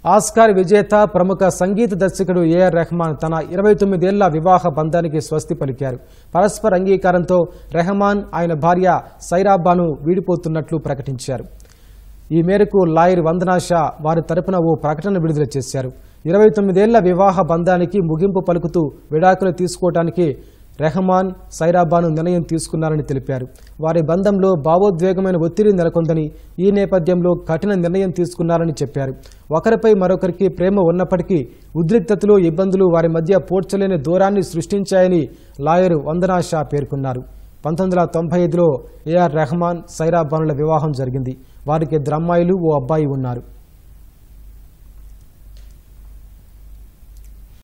Oscar విజేత ప్రముఖ సంగీత దర్శకుడు ఏఆర్ రెహమాన్ తన ఇరవై తొమ్మిదేళ్ల వివాహ బంధానికి స్వస్తి పలికారు పరస్పర అంగీకారంతో రెహమాన్ ఆయన భార్య సైరాబాను వీడిపోతున్నట్లు ప్రకటించారు ఈ మేరకు లాయర్ వందనా షా వారి తరపున ఓ ప్రకటన విడుదల చేశారు ఇరవై తొమ్మిదేళ్ల వివాహ బంధానికి ముగింపు పలుకుతూ విడాకులు తీసుకోవడానికి రెహమాన్ సైరాబాను నిర్ణయం తీసుకున్నారని తెలిపారు వారి బంధంలో భావోద్వేగమైన ఒత్తిడి నెలకొందని ఈ నేపథ్యంలో కఠిన నిర్ణయం తీసుకున్నారని చెప్పారు ఒకరిపై మరొకరికి ప్రేమ ఉన్నప్పటికీ ఉద్రిక్తతలు ఇబ్బందులు వారి మధ్య పోడ్చలేని దూరాన్ని సృష్టించాయని లాయర్ వందనా షా పేర్కొన్నారు పంతొమ్మిది వందల తొంభై ఐదులో ఏఆర్ రెహమాన్ సైరాబానుల వివాహం జరిగింది వారికి ఇద్దరు అమ్మాయిలు ఓ అబ్బాయి ఉన్నారు